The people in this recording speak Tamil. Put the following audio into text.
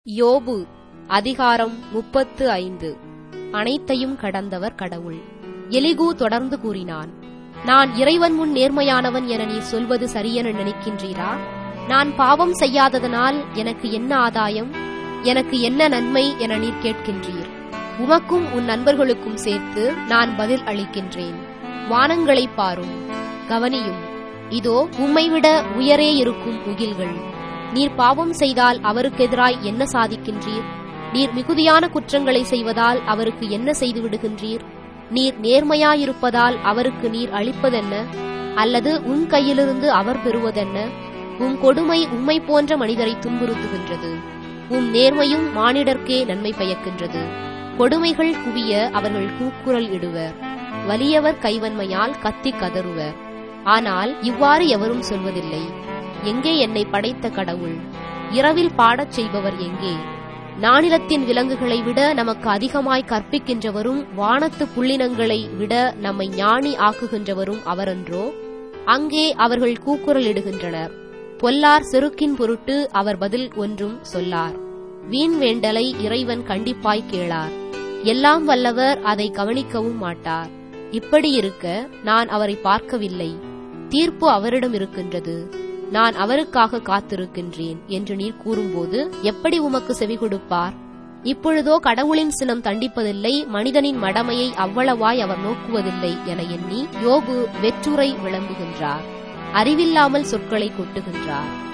யோபு அதிகாரம் முப்பத்து ஐந்து அனைத்தையும் கடந்தவர் கடவுள் எலிகு தொடர்ந்து கூறினான் நான் இறைவன் முன் நேர்மையானவன் என நீ சொல்வது சரியென நினைக்கின்றீரா நான் பாவம் செய்யாததனால் எனக்கு என்ன ஆதாயம் எனக்கு என்ன நன்மை என நீர் கேட்கின்றீர் உமக்கும் உன் நண்பர்களுக்கும் சேர்த்து நான் பதில் அளிக்கின்றேன் வானங்களை பாரும் கவனியும் இதோ உம்மைவிட உயரே இருக்கும் முகில்கள் நீர் பாவம் செய்தால் அவருக்கு எதிராய் என்ன சாதிக்கின்றீர் நீர் மிகுதியான குற்றங்களை செய்வதால் அவருக்கு என்ன செய்து விடுகின்றீர் நீர் நேர்மையாயிருப்பதால் அவருக்கு நீர் அளிப்பதென்ன அல்லது உன் கையிலிருந்து அவர் பெறுவதென்ன உம் கொடுமை உம்மை போன்ற மனிதரை துன்புறுத்துகின்றது உம் நேர்மையும் மானிடர்க்கே நன்மை பயக்கின்றது கொடுமைகள் குவிய அவர்கள் கூக்குரல் இடுவர் வலியவர் கைவன்மையால் கத்தி கதறுவர் ஆனால் இவ்வாறு எவரும் சொல்வதில்லை எங்கே என்னை படைத்த கடவுள் இரவில் பாடச் செய்பவர் எங்கே நானிலத்தின் விலங்குகளை விட நமக்கு அதிகமாய் கற்பிக்கின்றவரும் வானத்து புள்ளினங்களை விட நம்மை ஞானி ஆக்குகின்றவரும் அவரன்றோ அங்கே அவர்கள் கூக்குரலிடுகின்றனர் பொல்லார் செருக்கின் பொருட்டு அவர் பதில் ஒன்றும் சொல்லார் வீண் வேண்டலை இறைவன் கண்டிப்பாய் கேளார் எல்லாம் வல்லவர் அதை கவனிக்கவும் மாட்டார் இப்படி இருக்க நான் அவரை பார்க்கவில்லை தீர்ப்பு அவரிடம் இருக்கின்றது நான் அவருக்காக காத்திருக்கின்றேன் என்று நீர் கூறும்போது எப்படி உமக்கு செவி கொடுப்பார் இப்பொழுதோ கடவுளின் சினம் தண்டிப்பதில்லை மனிதனின் மடமையை அவ்வளவாய் அவர் நோக்குவதில்லை என எண்ணி யோபு வெற்றுரை விளம்புகின்றார் அறிவில்லாமல் சொற்களை கொட்டுகின்றார்